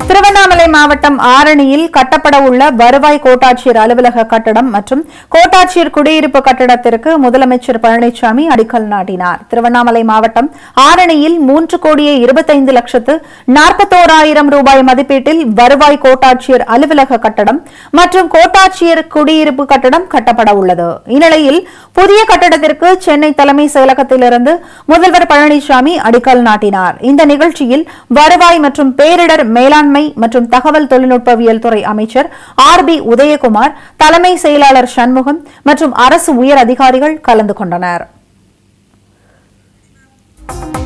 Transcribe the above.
திருவண்ணாமலை மாவட்டம் ஆரணியில் கட்டப்பட உள்ள வருவாய் கோட்டாட்சியர் அலுவலக கட்டடம் மற்றும் கோட்டாட்சியர் குடியிருப்பு கட்டடத்திற்கு முதலமைச்சர் பழனிசாமி அடிக்கல் நாட்டினார் திருவண்ணாமலை மாவட்டம் ஆரணியில் மூன்று கோடியே இருபத்தைந்து லட்சத்து நாற்பத்தோராயிரம் ரூபாய் மதிப்பீட்டில் வருவாய் கோட்டாட்சியர் அலுவலக கட்டடம் மற்றும் கோட்டாட்சியர் குடியிருப்பு கட்டடம் கட்டப்பட உள்ளது இந்நிலையில் புதிய கட்டடத்திற்கு சென்னை தலைமை செயலகத்திலிருந்து முதல்வர் பழனிசாமி அடிக்கல் நாட்டினார் இந்த நிகழ்ச்சியில் வருவாய் மற்றும் பேரிடர் மேலாண்மை மற்றும் தகவல் தொழில்நுட்பவியல் துறை அமைச்சர் ஆர் பி உதயகுமார் தலைமை செயலாளர் சண்முகம் மற்றும் அரசு உயர் அதிகாரிகள் கலந்து கொண்டனர்